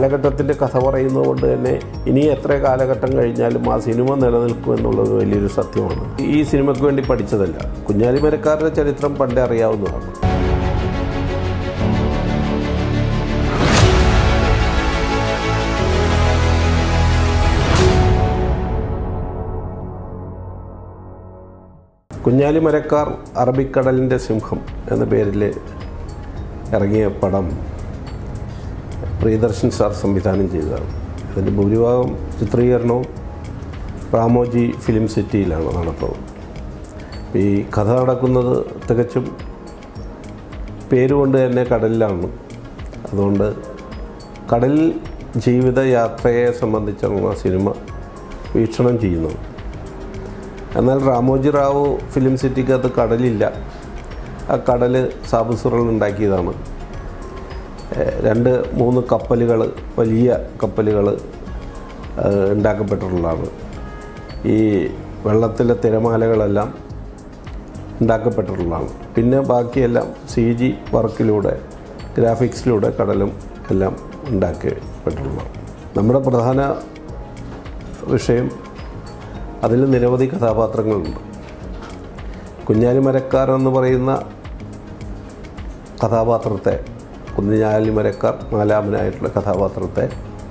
കാലഘട്ടത്തിൻ്റെ കഥ പറയുന്നത് കൊണ്ട് തന്നെ ഇനി എത്ര കാലഘട്ടം കഴിഞ്ഞാലും ആ സിനിമ നിലനിൽക്കും എന്നുള്ളത് വലിയൊരു സത്യമാണ് ഈ സിനിമയ്ക്ക് വേണ്ടി പഠിച്ചതല്ല കുഞ്ഞാലിമരക്കാരുടെ ചരിത്രം പണ്ടേ അറിയാവുന്നതാണ് കുഞ്ഞാലിമരക്കാർ അറബിക്കടലിൻ്റെ സിംഹം എന്ന പേരിൽ ഇറങ്ങിയ പടം പ്രിയദർശൻ സാർ സംവിധാനം ചെയ്തതാണ് അതിൻ്റെ ഭൂരിഭാഗം ചിത്രീകരണവും റാമോജി ഫിലിം സിറ്റിയിലാണ് നടത്തുന്നത് ഈ കഥ നടക്കുന്നത് തികച്ചും പേരുകൊണ്ട് തന്നെ കടലിലാണ് അതുകൊണ്ട് കടൽ ജീവിത യാത്രയെ സംബന്ധിച്ചാണ് സിനിമ വീക്ഷണം ചെയ്യുന്നത് എന്നാൽ രാമോജി റാവു ഫിലിം സിറ്റിക്കകത്ത് കടലില്ല ആ കടൽ സാബുസുറൽ ഉണ്ടാക്കിയതാണ് ഏഹ് രണ്ട് മൂന്ന് കപ്പലുകൾ വലിയ കപ്പലുകൾ ഉണ്ടാക്കപ്പെട്ടിട്ടുള്ളതാണ് ഈ വെള്ളത്തിലെ തിരമാലകളെല്ലാം ഉണ്ടാക്കപ്പെട്ടിട്ടുള്ളതാണ് പിന്നെ ബാക്കിയെല്ലാം സി ജി വർക്കിലൂടെ ഗ്രാഫിക്സിലൂടെ കടലും എല്ലാം ഉണ്ടാക്കപ്പെട്ടിട്ടുള്ളതാണ് നമ്മുടെ പ്രധാന വിഷയം അതിൽ നിരവധി കഥാപാത്രങ്ങളുണ്ട് കുഞ്ഞാലിമരക്കാർ എന്ന് പറയുന്ന കഥാപാത്രത്തെ കുഞ്ഞാലിമരക്കാർ നാലാമനായിട്ടുള്ള കഥാപാത്രത്തെ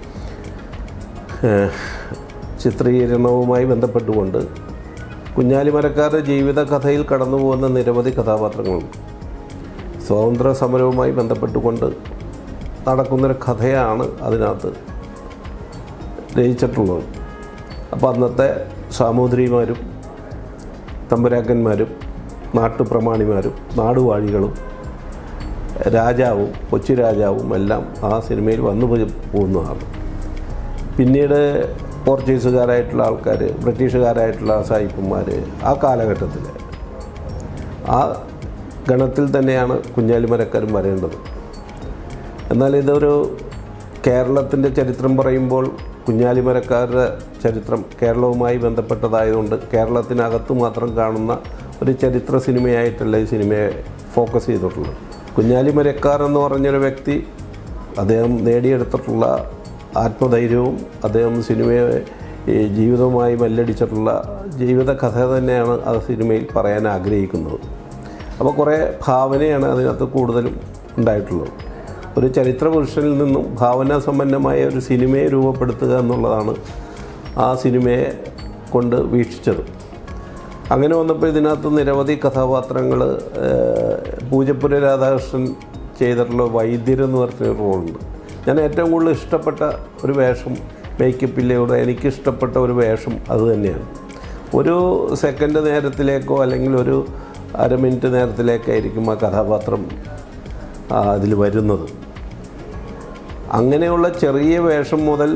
ഏഹ്, ചിത്രീകരണവുമായി ബന്ധപ്പെട്ടുകൊണ്ട് കുഞ്ഞാലിമരക്കാരുടെ ജീവിത കഥയിൽ കടന്നു പോകുന്ന നിരവധി കഥാപാത്രങ്ങളുണ്ട് സ്വാതന്ത്ര്യ സമരവുമായി ബന്ധപ്പെട്ടുകൊണ്ട് നടക്കുന്നൊരു കഥയാണ് അതിനകത്ത് രചിച്ചിട്ടുള്ളത് അപ്പോൾ അന്നത്തെ സാമൂതിരിമാരും തമ്പുരാക്കന്മാരും നാട്ടുപ്രമാണിമാരും നാടുവാഴികളും രാജാവും കൊച്ചു രാജാവും എല്ലാം ആ സിനിമയിൽ വന്നു പോയി- പോകുന്നതാണ് പിന്നീട് പോർച്ചുഗീസുകാരായിട്ടുള്ള ആൾക്കാർ ബ്രിട്ടീഷുകാരായിട്ടുള്ള സായിപ്പന്മാർ ആ കാലഘട്ടത്തിൽ ആ ഗണത്തിൽ തന്നെയാണ് കുഞ്ഞാലിമരക്കാരും വരേണ്ടത് എന്നാൽ ഇതൊരു കേരളത്തിൻ്റെ ചരിത്രം പറയുമ്പോൾ കുഞ്ഞാലിമരക്കാരുടെ ചരിത്രം കേരളവുമായി ബന്ധപ്പെട്ടതായതുകൊണ്ട് കേരളത്തിനകത്ത് മാത്രം കാണുന്ന ഒരു ചരിത്ര സിനിമയായിട്ടല്ല ഈ സിനിമയെ ഫോക്കസ് ചെയ്തിട്ടുള്ളത് കുഞ്ഞാലിമരക്കാർ എന്ന് പറഞ്ഞൊരു വ്യക്തി അദ്ദേഹം നേടിയെടുത്തിട്ടുള്ള ആത്മധൈര്യവും അദ്ദേഹം സിനിമയെ ഈ ജീവിതവുമായി മല്ലടിച്ചിട്ടുള്ള ജീവിത കഥ തന്നെയാണ് ആ സിനിമയിൽ പറയാൻ ആഗ്രഹിക്കുന്നത് അപ്പോൾ കുറേ ഭാവനയാണ് അതിനകത്ത് കൂടുതലും ഉണ്ടായിട്ടുള്ളത് ഒരു ചരിത്ര പുരുഷനിൽ നിന്നും ഭാവനാ സമ്പന്നമായ ഒരു സിനിമയെ രൂപപ്പെടുത്തുക എന്നുള്ളതാണ് ആ സിനിമയെ കൊണ്ട് വീക്ഷിച്ചത് അങ്ങനെ വന്നപ്പോൾ ഇതിനകത്ത് നിരവധി കഥാപാത്രങ്ങൾ പൂജപ്പുര രാധാകൃഷ്ണൻ ചെയ്തിട്ടുള്ള വൈദ്യരെന്ന് പറഞ്ഞൊരു റോളുണ്ട് ഞാൻ ഏറ്റവും കൂടുതൽ ഇഷ്ടപ്പെട്ട ഒരു വേഷം മേക്കപ്പിലൂടെ എനിക്കിഷ്ടപ്പെട്ട ഒരു വേഷം അത് തന്നെയാണ് ഒരു സെക്കൻഡ് നേരത്തിലേക്കോ അല്ലെങ്കിൽ ഒരു അര മിനിറ്റ് നേരത്തിലേക്കായിരിക്കും ആ കഥാപാത്രം അതിൽ വരുന്നത് അങ്ങനെയുള്ള ചെറിയ വേഷം മുതൽ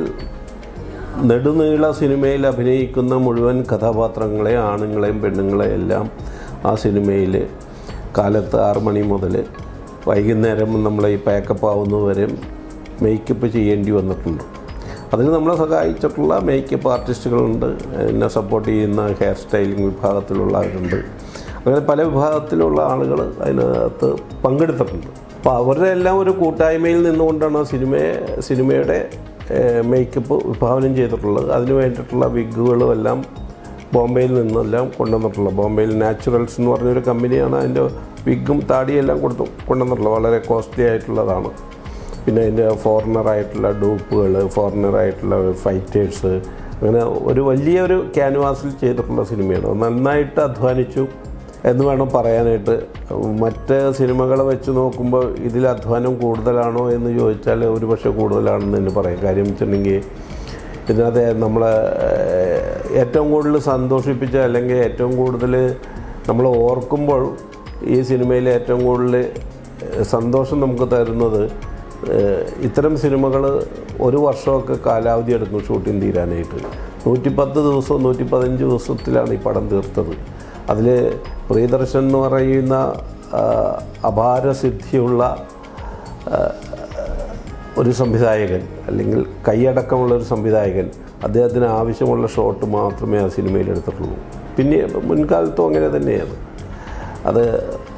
നെടുനീള സിനിമയിൽ അഭിനയിക്കുന്ന മുഴുവൻ കഥാപാത്രങ്ങളെ ആണുങ്ങളെയും പെണ്ണുങ്ങളെയും എല്ലാം ആ സിനിമയിൽ കാലത്ത് ആറ് മണി മുതൽ വൈകുന്നേരം നമ്മൾ ഈ പാക്കപ്പ് ആവുന്നവരെ മേക്കപ്പ് ചെയ്യേണ്ടി വന്നിട്ടുണ്ട് അതിന് നമ്മളെ സഹായിച്ചിട്ടുള്ള മേക്കപ്പ് ആർട്ടിസ്റ്റുകളുണ്ട് എന്നെ സപ്പോർട്ട് ചെയ്യുന്ന ഹെയർ സ്റ്റൈലിംഗ് വിഭാഗത്തിലുള്ളവരുണ്ട് അങ്ങനെ പല വിഭാഗത്തിലുള്ള ആളുകൾ അതിനകത്ത് പങ്കെടുത്തിട്ടുണ്ട് അപ്പോൾ അവരുടെ എല്ലാം ഒരു കൂട്ടായ്മയിൽ നിന്നുകൊണ്ടാണ് ആ സിനിമയെ സിനിമയുടെ മേക്കപ്പ് വിഭാവനം ചെയ്തിട്ടുള്ളത് അതിന് വേണ്ടിയിട്ടുള്ള വിഗുകളും എല്ലാം ബോംബെയിൽ നിന്നെല്ലാം കൊണ്ടുവന്നിട്ടുള്ളത് ബോംബെയിൽ നാച്ചുറൽസ് എന്ന് പറഞ്ഞൊരു കമ്പനിയാണ് അതിൻ്റെ വിഗും താടിയെല്ലാം കൊടുത്തു കൊണ്ടുവന്നിട്ടുള്ളത് വളരെ കോസ്റ്റ്ലി ആയിട്ടുള്ളതാണ് പിന്നെ അതിൻ്റെ ഫോറിനറായിട്ടുള്ള ഡൂപ്പുകൾ ഫോറിനറായിട്ടുള്ള ഫൈറ്റേഴ്സ് അങ്ങനെ ഒരു വലിയൊരു ക്യാൻവാസിൽ ചെയ്തിട്ടുള്ള സിനിമയാണ് നന്നായിട്ട് അധ്വാനിച്ചു എന്ന് വേണം പറയാനായിട്ട് മറ്റ് സിനിമകളെ വെച്ച് നോക്കുമ്പോൾ ഇതിൽ അധ്വാനം കൂടുതലാണോ എന്ന് ചോദിച്ചാൽ ഒരു പക്ഷേ കൂടുതലാണെന്ന് തന്നെ പറയാം കാര്യം വെച്ചിട്ടുണ്ടെങ്കിൽ ഇതിനകത്ത് നമ്മളെ ഏഹ്, ഏറ്റവും കൂടുതൽ സന്തോഷിപ്പിച്ച അല്ലെങ്കിൽ ഏറ്റവും കൂടുതൽ നമ്മൾ ഓർക്കുമ്പോൾ ഈ സിനിമയിൽ ഏറ്റവും കൂടുതൽ ഏഹ്, സന്തോഷം നമുക്ക് തരുന്നത് ഏഹ്, ഇത്തരം സിനിമകൾ ഒരു വർഷമൊക്കെ കാലാവധി എടുക്കും ഷൂട്ടിംഗ് തീരാനായിട്ട് നൂറ്റിപ്പത്ത് ദിവസവും നൂറ്റി പതിനഞ്ച് ദിവസത്തിലാണ് ഈ പടം തീർത്തത് അതിൽ പ്രിയദർശൻ എന്ന് പറയുന്ന ആ, അപാരസിദ്ധിയുള്ള ആ, ഒരു സംവിധായകൻ അല്ലെങ്കിൽ കൈയടക്കമുള്ള ഒരു സംവിധായകൻ അദ്ദേഹത്തിന് ആവശ്യമുള്ള ഷോട്ട് മാത്രമേ ആ സിനിമയിൽ എടുത്തിട്ടുള്ളൂ പിന്നെ മുൻകാലത്തും അങ്ങനെ തന്നെയാണ് അത്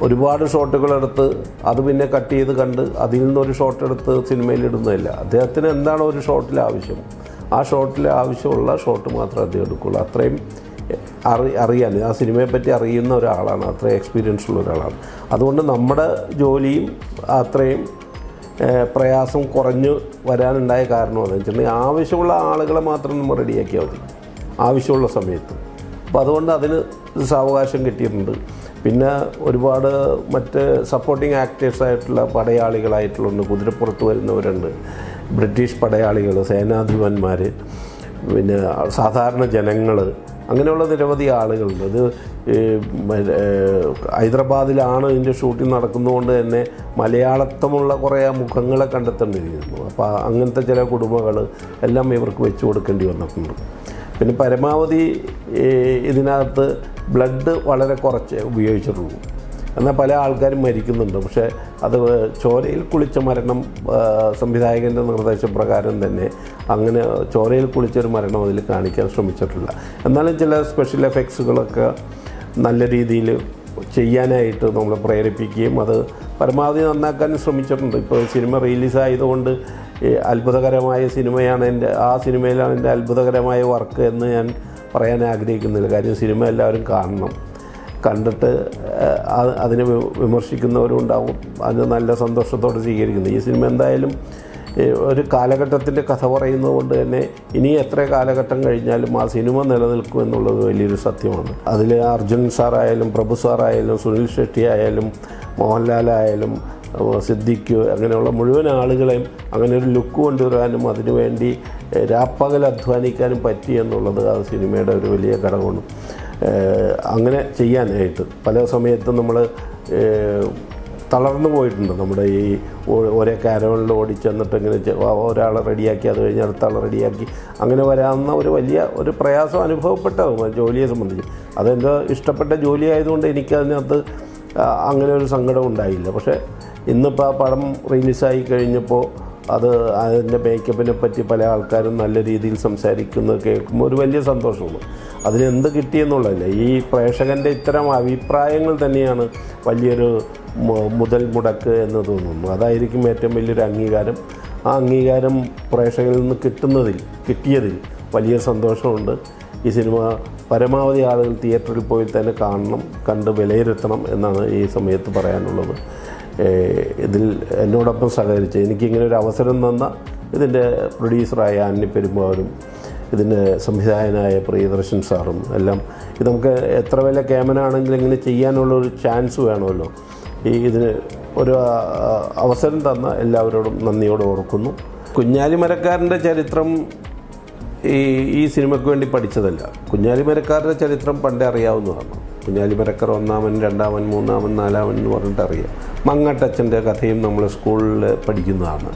ഒരുപാട് ഷോട്ടുകളെടുത്ത് അത് പിന്നെ കട്ട് ചെയ്ത് കണ്ട് അതിൽ നിന്നൊരു ഷോട്ട് എടുത്ത് സിനിമയിൽ ഇടുന്നതല്ല അദ്ദേഹത്തിന് എന്താണ് ഒരു ഷോട്ടിൽ ആവശ്യം ആ ഷോട്ടിൽ ആവശ്യമുള്ള ഷോട്ട് മാത്രമേ അദ്ദേഹം എടുക്കുള്ളൂ അത്രയും അറി അറിയാൻ ആ സിനിമയെപ്പറ്റി അറിയുന്ന ഒരാളാണ് അത്രയും എക്സ്പീരിയൻസ് ഉള്ള ഒരാളാണ് അതുകൊണ്ട് നമ്മുടെ ജോലിയും അത്രയും ഏഹ്, പ്രയാസം കുറഞ്ഞു വരാനുണ്ടായ കാരണം എന്ന് വെച്ചിട്ടുണ്ടെങ്കിൽ ആവശ്യമുള്ള ആളുകളെ മാത്രം നമ്മൾ റെഡിയാക്കിയാൽ മതി ആവശ്യമുള്ള സമയത്ത് അപ്പോൾ അതുകൊണ്ട് അതിന് സാവകാശം കിട്ടിയിട്ടുണ്ട് പിന്നെ ഒരുപാട് മറ്റ് സപ്പോർട്ടിങ് ആക്ടേഴ്സായിട്ടുള്ള പടയാളികളായിട്ടുള്ളുണ്ട് കുതിരപ്പുറത്ത് വരുന്നവരുണ്ട് ബ്രിട്ടീഷ് പടയാളികൾ സേനാധിപന്മാർ പിന്നെ സാധാരണ ജനങ്ങൾ അങ്ങനെയുള്ള നിരവധി ആളുകളുണ്ട് ഇത് ഈ മ- ഏഹ് ഹൈദരാബാദിലാണ് ഇതിൻ്റെ ഷൂട്ടിംഗ് നടക്കുന്നതുകൊണ്ട് തന്നെ മലയാളത്വമുള്ള കുറേ മുഖങ്ങളെ കണ്ടെത്തേണ്ടിയിരുന്നു അപ്പോൾ അങ്ങനത്തെ ചില കുടുംബങ്ങൾ എല്ലാം ഇവർക്ക് വെച്ച് കൊടുക്കേണ്ടി വന്നിട്ടുണ്ട് പിന്നെ പരമാവധി ഈ ഇതിനകത്ത് ബ്ലഡ് വളരെ കുറച്ച് ഉപയോഗിച്ചിട്ടുള്ളൂ എന്നാൽ പല ആൾക്കാരും മരിക്കുന്നുണ്ട് പക്ഷേ അത് ചോരയിൽ കുളിച്ച മരണം ആ, സംവിധായകൻ്റെ നിർദ്ദേശപ്രകാരം തന്നെ അങ്ങനെ ചോരയിൽ കുളിച്ചൊരു മരണം അതിൽ കാണിക്കാൻ ശ്രമിച്ചിട്ടില്ല എന്നാലും ചില സ്പെഷ്യൽ എഫക്ട്സുകളൊക്കെ നല്ല രീതിയിൽ ചെയ്യാനായിട്ട് നമ്മളെ പ്രേരിപ്പിക്കുകയും അത് പരമാവധി നന്നാക്കാനും ശ്രമിച്ചിട്ടുണ്ട് ഇപ്പോൾ സിനിമ റിലീസായതുകൊണ്ട് ഈ അത്ഭുതകരമായ സിനിമയാണ് എൻ്റെ ആ സിനിമയിലാണ് എൻ്റെ അത്ഭുതകരമായ വർക്ക് എന്ന് ഞാൻ പറയാൻ ആഗ്രഹിക്കുന്നില്ല കാര്യം സിനിമ എല്ലാവരും കാണണം കണ്ടിട്ട് ഏഹ്, അത് അതിനെ വി- വിമർശിക്കുന്നവരും ഉണ്ടാവും അതിന് നല്ല സന്തോഷത്തോടെ സ്വീകരിക്കുന്നു ഈ സിനിമ എന്തായാലും ഏഹ്, ഒരു കാലഘട്ടത്തിൻ്റെ കഥ പറയുന്നത് കൊണ്ട് തന്നെ ഇനി എത്ര കാലഘട്ടം കഴിഞ്ഞാലും ആ സിനിമ നിലനിൽക്കും എന്നുള്ളത് വലിയൊരു സത്യമാണ് അതിൽ അർജുൻ സാറായാലും പ്രഭു സാറായാലും സുനിൽ ഷെട്ടി ആയാലും മോഹൻലാലായാലും ഏഹ്, സിദ്ദിഖ് അങ്ങനെയുള്ള മുഴുവൻ ആളുകളെയും അങ്ങനെ ഒരു ലുക്ക് കൊണ്ടുവരാനും അതിനുവേണ്ടി ഏഹ്, രാപ്പകൽ അധ്വാനിക്കാനും പറ്റി എന്നുള്ളത് ആ സിനിമയുടെ ഒരു വലിയ ഘടകമാണ് ഏഹ് അങ്ങനെ ചെയ്യാനായിട്ട് പല സമയത്തും നമ്മൾ തളർന്നു പോയിട്ടുണ്ട് നമ്മുടെ ഈ ഓ- ഓരോ കാരവണിൽ ഓടിച്ചെന്നിട്ട് ഇങ്ങനെ ചെ- ഒ- ഒരാളെ റെഡിയാക്കി അത് കഴിഞ്ഞ് അടുത്ത ആളെ റെഡിയാക്കി അങ്ങനെ വരാവുന്ന ഒരു വലിയ ഒരു പ്രയാസം അനുഭവപ്പെട്ടതും ആ ജോലിയെ സംബന്ധിച്ച് അതെൻ്റെ ഇഷ്ടപ്പെട്ട ജോലി ആയതുകൊണ്ട് എനിക്കതിനകത്ത് ആ, അങ്ങനെ ഒരു സങ്കടം ഉണ്ടായില്ല പക്ഷേ ഇന്നിപ്പോൾ ആ പടം റിലീസായി കഴിഞ്ഞപ്പോൾ അത് അതിൻ്റെ മേക്കപ്പിനെ പറ്റി പല ആൾക്കാരും നല്ല രീതിയിൽ സംസാരിക്കുന്നത് കേൾക്കുമ്പോൾ ഒരു വലിയ സന്തോഷമാണ് അതിനെന്ത് കിട്ടിയെന്നുള്ളതല്ല ഈ പ്രേക്ഷകൻ്റെ ഇത്തരം അഭിപ്രായങ്ങൾ തന്നെയാണ് വലിയൊരു മു- മുതൽ മുടക്ക് എന്ന് തോന്നുന്നു അതായിരിക്കും ഏറ്റവും വലിയൊരു അംഗീകാരം ആ അംഗീകാരം പ്രേക്ഷകരിൽ നിന്ന് കിട്ടുന്നതിൽ കിട്ടിയതിൽ വലിയ സന്തോഷമുണ്ട് ഈ സിനിമ പരമാവധി ആളുകൾ തിയേറ്ററിൽ പോയി തന്നെ കാണണം കണ്ട് വിലയിരുത്തണം എന്നാണ് ഈ സമയത്ത് പറയാനുള്ളത് ഏഹ് ഇതിൽ എന്നോടൊപ്പം സഹകരിച്ച് എനിക്കിങ്ങനെ ഒരു അവസരം തന്ന ഇതിൻ്റെ പ്രൊഡ്യൂസറായ അന്നി പെരുമ്പാവരും ഇതിൻ്റെ സംവിധായകനായ പ്രിയദർശൻ സാറും എല്ലാം ഇത് നമുക്ക് എത്ര വലിയ ക്യാമറ ആണെങ്കിലും ഇങ്ങനെ ചെയ്യാനുള്ള ഒരു ചാൻസ് വേണമല്ലോ ഈ ഇതിന് ഒരു ആ, അവസരം തന്ന എല്ലാവരോടും നന്ദിയോടെ ഓർക്കുന്നു കുഞ്ഞാലിമരക്കാരൻ്റെ ചരിത്രം ഈ ഈ സിനിമയ്ക്ക് വേണ്ടി പഠിച്ചതല്ല കുഞ്ഞാലിമരക്കാരുടെ ചരിത്രം പണ്ടേ അറിയാവുന്നതാണ് കുഞ്ഞാലിമരക്കാർ ഒന്നാമൻ രണ്ടാമൻ മൂന്നാമൻ നാലാമൻ എന്ന് പറഞ്ഞിട്ട് അറിയാം മങ്ങട്ടച്ഛൻ്റെ കഥയും നമ്മൾ സ്കൂളിൽ പഠിക്കുന്നതാണ്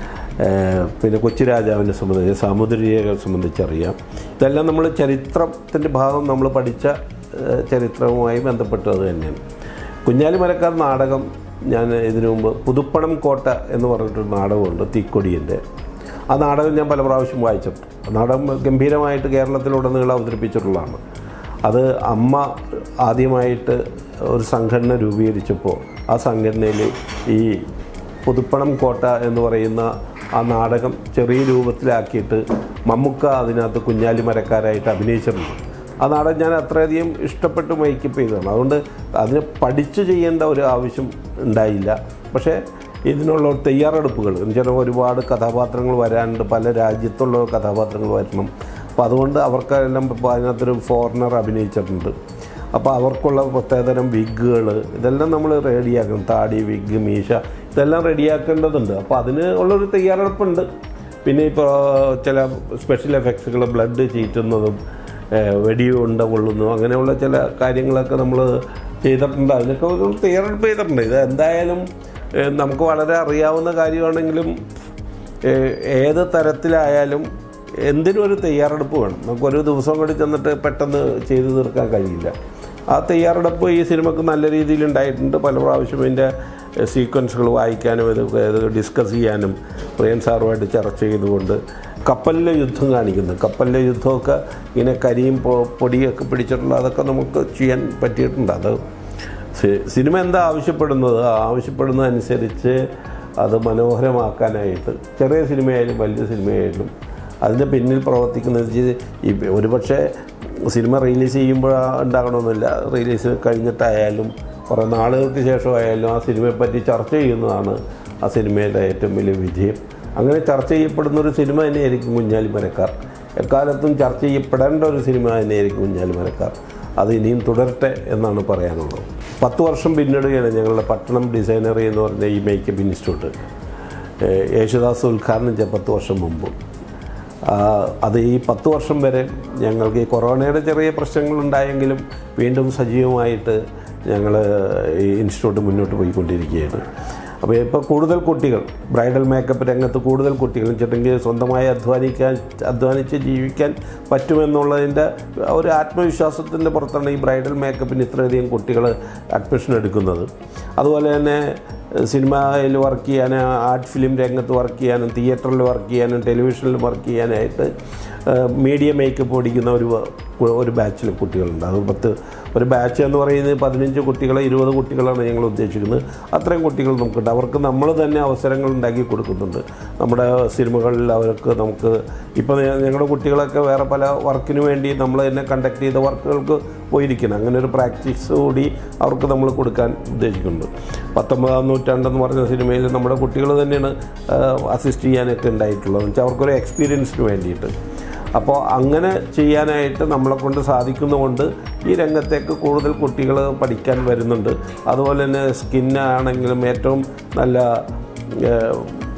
ഏഹ് പിന്നെ കൊച്ചിരാജാവിനെ സംബന്ധിച്ച് സാമുദ്രികയെ സംബന്ധിച്ചറിയാം ഇതെല്ലാം നമ്മൾ ചരിത്രത്തിൻ്റെ ഭാഗം നമ്മൾ പഠിച്ച ഏഹ് ചരിത്രവുമായി ബന്ധപ്പെട്ടത് തന്നെയാണ് കുഞ്ഞാലിമരക്കാർ നാടകം ഞാൻ ഇതിനു മുമ്പ് പുതുപ്പണം കോട്ട എന്ന് പറഞ്ഞിട്ടൊരു നാടകമുണ്ട് തീക്കൊടിയൻ്റെ ആ നാടകം ഞാൻ പല പ്രാവശ്യം വായിച്ചിട്ടുണ്ട് ആ നാടകം ഗംഭീരമായിട്ട് കേരളത്തിലുടനീളം അവതരിപ്പിച്ചിട്ടുള്ളതാണ് അത് അമ്മ ആദ്യമായിട്ട് ഒരു സംഘടന രൂപീകരിച്ചപ്പോൾ ആ സംഘടനയിൽ ഈ പുതുപ്പണം കോട്ട എന്ന് പറയുന്ന ആ നാടകം ചെറിയ രൂപത്തിലാക്കിയിട്ട് മമ്മുക്ക അതിനകത്ത് കുഞ്ഞാലി മരക്കാരായിട്ട് അഭിനയിച്ചിട്ടുണ്ട് ആ നാടകം ഞാൻ അത്രയധികം ഇഷ്ടപ്പെട്ട് മേക്കപ്പ് ചെയ്തതാണ് അതുകൊണ്ട് അതിനെ പഠിച്ചു ചെയ്യേണ്ട ഒരു ആവശ്യം ഉണ്ടായില്ല പക്ഷേ ഇതിനുള്ള ഒരു തയ്യാറെടുപ്പുകൾ എന്നുവെച്ചാൽ ഒരുപാട് കഥാപാത്രങ്ങൾ വരാനുണ്ട് പല രാജ്യത്തുള്ള കഥാപാത്രങ്ങൾ വരണം അപ്പോൾ അതുകൊണ്ട് അവർക്കെല്ലാം ഇപ്പോൾ അതിനകത്തൊരു ഫോറിനർ അഭിനയിച്ചിട്ടുണ്ട് അപ്പോൾ അവർക്കുള്ള പ്രത്യേകതരം വിഗുകൾ ഇതെല്ലാം നമ്മൾ റെഡിയാക്കണം താടി വിഗ് മീശ ഇതെല്ലാം റെഡിയാക്കേണ്ടതുണ്ട് അപ്പോൾ അതിന് ഉള്ളൊരു തയ്യാറെടുപ്പുണ്ട് പിന്നെ ഇപ്പോൾ ചില സ്പെഷ്യൽ എഫക്ട്സുകൾ ബ്ലഡ് ചീറ്റുന്നതും ഏഹ് വെടിയുണ്ട കൊള്ളുന്നതും അങ്ങനെയുള്ള ചില കാര്യങ്ങളൊക്കെ നമ്മൾ ചെയ്തിട്ടുണ്ട് അതിനൊക്കെ ഒരു തയ്യാറെടുപ്പ് ചെയ്തിട്ടുണ്ട് ഇത് എന്തായാലും ഏഹ് നമുക്ക് വളരെ അറിയാവുന്ന കാര്യമാണെങ്കിലും ഏഹ് ഏത് തരത്തിലായാലും എന്തിനും ഒരു തയ്യാറെടുപ്പ് വേണം നമുക്കൊരു ദിവസം കൂടി ചെന്നിട്ട് പെട്ടെന്ന് ചെയ്തു തീർക്കാൻ കഴിയില്ല ആ തയ്യാറെടുപ്പ് ഈ സിനിമക്ക് നല്ല രീതിയിൽ ഉണ്ടായിട്ടുണ്ട് പല പ്രാവശ്യം ഇതിൻ്റെ സീക്വൻസുകൾ വായിക്കാനും ഇത് ഇത് ഡിസ്കസ് ചെയ്യാനും പ്രിയൻ സാറുമായിട്ട് ചർച്ച ചെയ്തുകൊണ്ട് കപ്പലിലെ യുദ്ധം കാണിക്കുന്നു കപ്പലിലെ യുദ്ധമൊക്കെ ഇങ്ങനെ കരിയും പൊ- പൊടിയൊക്കെ പിടിച്ചിട്ടുള്ള അതൊക്കെ നമുക്ക് ചെയ്യാൻ പറ്റിയിട്ടുണ്ട് അത് സി- സിനിമ എന്താ ആവശ്യപ്പെടുന്നത് ആ ആവശ്യപ്പെടുന്നതനുസരിച്ച് അത് മനോഹരമാക്കാനായിട്ട് ചെറിയ സിനിമയായാലും വലിയ സിനിമയായാലും അതിൻ്റെ പിന്നിൽ പ്രവർത്തിക്കുന്നത് വെച്ച് ഈ ഒരുപക്ഷെ സിനിമ റിലീസ് ചെയ്യുമ്പോൾ ഉണ്ടാകണമെന്നില്ല റിലീസ് കഴിഞ്ഞിട്ടായാലും കുറേ നാളുകൾക്ക് ശേഷമായാലും ആ സിനിമയെപ്പറ്റി ചർച്ച ചെയ്യുന്നതാണ് ആ സിനിമയുടെ ഏറ്റവും വലിയ വിജയം അങ്ങനെ ചർച്ച ചെയ്യപ്പെടുന്ന ഒരു സിനിമ തന്നെയായിരിക്കും കുഞ്ഞാലി മരക്കാർ എക്കാലത്തും ചർച്ച ചെയ്യപ്പെടേണ്ട ഒരു സിനിമ തന്നെയായിരിക്കും കുഞ്ഞാലി മരക്കാർ അത് ഇനിയും തുടരട്ടെ എന്നാണ് പറയാനുള്ളത് പത്ത് വർഷം പിന്നിടുകയാണ് ഞങ്ങളുടെ പട്ടണം ഡിസൈനറി എന്ന് പറഞ്ഞ ഈ മേക്കപ്പ് ഇൻസ്റ്റിറ്റ്യൂട്ട് ഏഹ് യേശുദാസ് ഉദ്ഘാടനം ചെയ്ത പത്ത് വർഷം മുമ്പ് ആ, അത് ഈ പത്ത് വർഷം വരെ ഞങ്ങൾക്ക് ഈ കൊറോണയുടെ ചെറിയ പ്രശ്നങ്ങളുണ്ടായെങ്കിലും വീണ്ടും സജീവമായിട്ട് ഞങ്ങൾ ഈ ഇൻസ്റ്റിറ്റ്യൂട്ട് മുന്നോട്ട് പോയിക്കൊണ്ടിരിക്കുകയാണ് അപ്പോൾ ഇപ്പോൾ കൂടുതൽ കുട്ടികൾ ബ്രൈഡൽ മേക്കപ്പ് രംഗത്ത് കൂടുതൽ കുട്ടികൾ വെച്ചിട്ടുണ്ടെങ്കിൽ സ്വന്തമായി അധ്വാനിക്കാൻ അധ്വാനിച്ച് ജീവിക്കാൻ പറ്റുമെന്നുള്ളതിൻ്റെ ഒരു ആത്മവിശ്വാസത്തിൻ്റെ പുറത്താണ് ഈ ബ്രൈഡൽ മേക്കപ്പിന് ഇത്രയധികം കുട്ടികൾ അഡ്മിഷൻ എടുക്കുന്നത് അതുപോലെ തന്നെ സിനിമയിൽ വർക്ക് ചെയ്യാൻ ആർട്ട് ഫിലിം രംഗത്ത് വർക്ക് ചെയ്യാനും തിയേറ്ററിൽ വർക്ക് ചെയ്യാനും ടെലിവിഷനിൽ വർക്ക് ചെയ്യാനായിട്ട് മീഡിയ മേക്കപ്പ് പഠിക്കുന്ന ഒരു ഒരു ബാച്ചിൽ കുട്ടികളുണ്ട് അത് പത്ത് ഒരു ബാച്ച് എന്ന് പറയുന്നത് പതിനഞ്ച് കുട്ടികൾ ഇരുപത് കുട്ടികളാണ് ഞങ്ങൾ ഉദ്ദേശിക്കുന്നത് അത്രയും കുട്ടികൾ നമുക്കുണ്ട് അവർക്ക് നമ്മൾ തന്നെ അവസരങ്ങൾ ഉണ്ടാക്കി കൊടുക്കുന്നുണ്ട് നമ്മുടെ സിനിമകളിൽ അവർക്ക് നമുക്ക് ഇപ്പോൾ ഞങ്ങളുടെ കുട്ടികളൊക്കെ വേറെ പല വർക്കിന് വേണ്ടി നമ്മൾ തന്നെ കണ്ടക്ട് ചെയ്ത വർക്കുകൾക്ക് പോയിരിക്കണം അങ്ങനെ ഒരു പ്രാക്ടീസ് കൂടി അവർക്ക് നമ്മൾ കൊടുക്കാൻ ഉദ്ദേശിക്കുന്നുണ്ട് പത്തൊമ്പതാം നൂറ്റാണ്ടെന്ന് പറഞ്ഞ സിനിമയിൽ നമ്മുടെ കുട്ടികൾ തന്നെയാണ് അസിസ്റ്റ് ചെയ്യാനൊക്കെ ഉണ്ടായിട്ടുള്ളത് എന്ന് വെച്ചാൽ അവർക്കൊരു എക്സ്പീരിയൻസിന് വേണ്ടിയിട്ട് അപ്പോൾ അങ്ങനെ ചെയ്യാനായിട്ട് നമ്മളെ കൊണ്ട് സാധിക്കുന്നതുകൊണ്ട് ഈ രംഗത്തേക്ക് കൂടുതൽ കുട്ടികൾ പഠിക്കാൻ വരുന്നുണ്ട് അതുപോലെ തന്നെ സ്കിന്നാണെങ്കിലും ഏറ്റവും നല്ല ഏഹ്,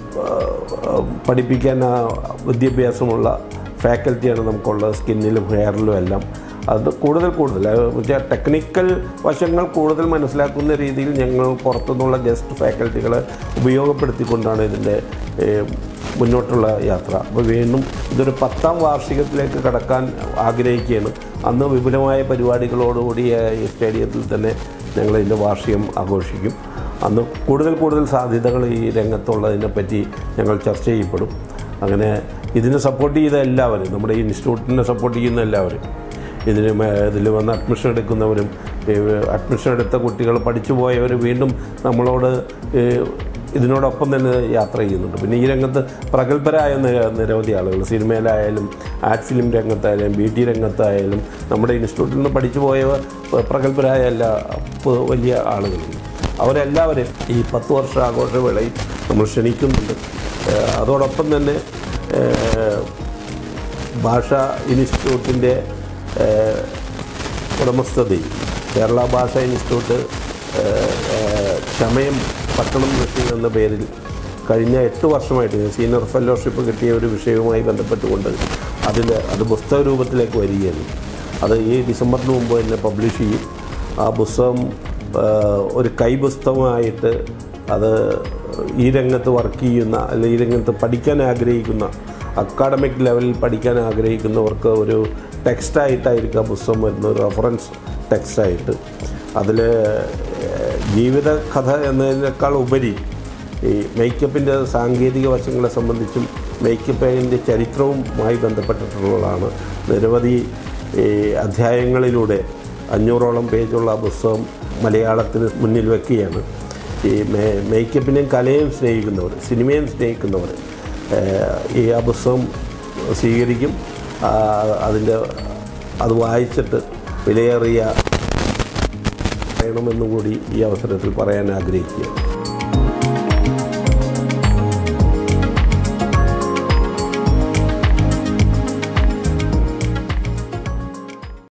ഏഹ്, പഠിപ്പിക്കാൻ ആ, വിദ്യാഭ്യാസമുള്ള ഫാക്കൽറ്റിയാണ് നമുക്കുള്ളത് സ്കിന്നിലും ഹെയറിലും എല്ലാം അത് കൂടുതൽ കൂടുതൽ അത് വെച്ചാൽ ടെക്നിക്കൽ വശങ്ങൾ കൂടുതൽ മനസ്സിലാക്കുന്ന രീതിയിൽ ഞങ്ങൾ പുറത്തുനിന്നുള്ള ഗസ്റ്റ് ഫാക്കൽറ്റികളെ ഉപയോഗപ്പെടുത്തിക്കൊണ്ടാണ് ഇതിൻ്റെ ഏഹ്, മുന്നോട്ടുള്ള യാത്ര അപ്പോൾ വീണ്ടും ഇതൊരു പത്താം വാർഷികത്തിലേക്ക് കടക്കാൻ ആഗ്രഹിക്കുകയാണ് അന്ന് വിപുലമായ പരിപാടികളോടുകൂടി ഏഹ്, ഈ സ്റ്റേഡിയത്തിൽ തന്നെ ഞങ്ങൾ ഇതിൻ്റെ വാർഷികം ആഘോഷിക്കും അന്ന് കൂടുതൽ കൂടുതൽ സാധ്യതകൾ ഈ രംഗത്തുള്ളതിനെ പറ്റി ഞങ്ങൾ ചർച്ച ചെയ്യപ്പെടും അങ്ങനെ ഇതിനെ സപ്പോർട്ട് ചെയ്ത എല്ലാവരും നമ്മുടെ ഈ ഇൻസ്റ്റിറ്റ്യൂട്ടിനെ സപ്പോർട്ട് ചെയ്യുന്ന എല്ലാവരും ഇതിന് ഇതിൽ വന്ന് അഡ്മിഷൻ എടുക്കുന്നവരും ഈ അഡ്മിഷൻ എടുത്ത കുട്ടികൾ പഠിച്ചു പോയവർ വീണ്ടും നമ്മളോട് ഈ ഇതിനോടൊപ്പം തന്നെ യാത്ര ചെയ്യുന്നുണ്ട് പിന്നെ ഈ രംഗത്ത് പ്രഗത്ഭരായ നിര- നിരവധി ആളുകൾ സിനിമയിലായാലും ആർട്ട് ഫിലിം രംഗത്തായാലും ബ്യൂട്ടി രംഗത്തായാലും നമ്മുടെ ഇൻസ്റ്റിറ്റ്യൂട്ടിൽ നിന്ന് പഠിച്ചു പോയവർ പ്രഗത്ഭരായ എല്ലാ പ- വലിയ ആളുകളുണ്ട് അവരെല്ലാവരും ഈ പത്ത് വർഷ ആഘോഷവേളയിൽ നമ്മൾ ക്ഷണിക്കുന്നുണ്ട് ഏഹ് അതോടൊപ്പം തന്നെ ഏഹ് ഭാഷാ ഇൻസ്റ്റിറ്റ്യൂട്ടിൻ്റെ ഏഹ്, ഉടമസ്ഥതയിൽ കേരള ഭാഷാ ഇൻസ്റ്റിറ്റ്യൂട്ട് ഏഹ്, ഏഹ്, ചമയം പട്ടണം കൃഷി എന്ന പേരിൽ കഴിഞ്ഞ എട്ട് വർഷമായിട്ട് ഞാൻ സീനിയർ ഫെലോഷിപ്പ് കിട്ടിയ ഒരു വിഷയവുമായി ബന്ധപ്പെട്ടുകൊണ്ട് അതിൽ അത് പുസ്തക രൂപത്തിലേക്ക് വരികയാണ് അത് ഈ ഡിസംബറിന് മുമ്പ് തന്നെ പബ്ലിഷ് ചെയ്യും ആ പുസ്തകം ഏഹ്, ഒരു കൈപുസ്തകമായിട്ട് അത് ഈ രംഗത്ത് വർക്ക് ചെയ്യുന്ന അല്ലെങ്കിൽ ഈ രംഗത്ത് പഠിക്കാൻ ആഗ്രഹിക്കുന്ന അക്കാഡമിക് ലെവലിൽ പഠിക്കാൻ ആഗ്രഹിക്കുന്നവർക്ക് ഒരു ടെക്സ്റ്റായിട്ടായിരിക്കും ആ പുസ്തകം വരുന്ന ഒരു റെഫറൻസ് ടെക്സ്റ്റായിട്ട് അതിൽ ജീവിത കഥ എന്നതിനേക്കാൾ ഉപരി ഈ മേക്കപ്പിൻ്റെ സാങ്കേതിക വശങ്ങളെ സംബന്ധിച്ചും മേക്കപ്പിൻ്റെ ചരിത്രവുമായി ബന്ധപ്പെട്ടിട്ടുള്ളതാണ് നിരവധി ഈ അധ്യായങ്ങളിലൂടെ അഞ്ഞൂറോളം പേജുള്ള ആ പുസ്തകം മലയാളത്തിന് മുന്നിൽ വയ്ക്കുകയാണ് ഈ മേ മേക്കപ്പിനെയും കലയും സ്നേഹിക്കുന്നവർ സിനിമയും സ്നേഹിക്കുന്നവർ ഏഹ്, ഈ ആ പുസ്തകം സ്വീകരിക്കും ആ, അതിൻ്റെ അത് വായിച്ചിട്ട് വിലയേറിയ പറയണമെന്നും കൂടി ഈ അവസരത്തിൽ പറയാൻ ആഗ്രഹിക്കുകയാണ്